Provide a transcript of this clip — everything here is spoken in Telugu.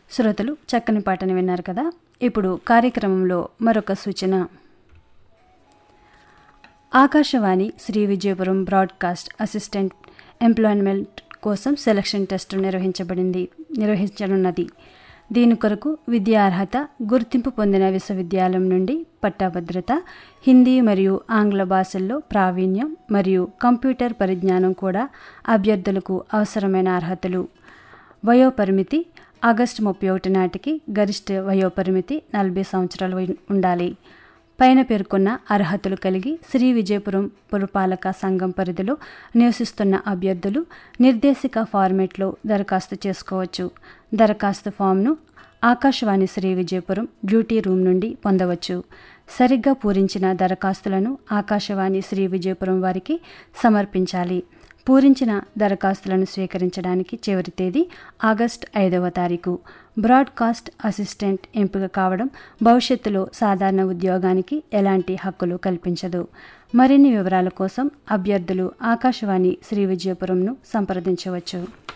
శ్రోతలు చక్కని పాటను విన్నారు కదా ఇప్పుడు కార్యక్రమంలో మరొక సూచన Akashvani Shri Vijayapuram broadcast assistant employment కోసం సెలక్షన్ టెస్ట్ నిర్వహించబడింది నిర్వహించనున్నది దీని కొరకు విద్యా అర్హత గుర్తింపు పొందిన విశ్వవిద్యాలయం నుండి పట్టాభద్రత హిందీ మరియు ఆంగ్ల భాషల్లో ప్రావీణ్యం మరియు కంప్యూటర్ పరిజ్ఞానం కూడా అభ్యర్థులకు అవసరమైన అర్హతలు వయోపరిమితి ఆగస్టు ముప్పై ఒకటి నాటికి గరిష్ట వయోపరిమితి నలభై సంవత్సరాలు ఉండాలి పైన పేర్కొన్న అర్హతలు కలిగి శ్రీ విజయపురం పురపాలక సంఘం పరిధిలో నివసిస్తున్న అభ్యర్థులు నిర్దేశిక ఫార్మేట్లో దరఖాస్తు చేసుకోవచ్చు దరఖాస్తు ఫామ్ను ఆకాశవాణి శ్రీ విజయపురం డ్యూటీ రూమ్ నుండి పొందవచ్చు సరిగ్గా పూరించిన దరఖాస్తులను ఆకాశవాణి శ్రీ విజయపురం వారికి సమర్పించాలి పూరించిన దరఖాస్తులను స్వీకరించడానికి చివరి తేదీ ఆగస్ట్ ఐదవ తారీఖు బ్రాడ్కాస్ట్ అసిస్టెంట్ ఎంపిక కావడం భవిష్యత్తులో సాధారణ ఉద్యోగానికి ఎలాంటి హక్కులు కల్పించదు మరిన్ని వివరాల కోసం అభ్యర్థులు ఆకాశవాణి శ్రీ విజయపురంను సంప్రదించవచ్చు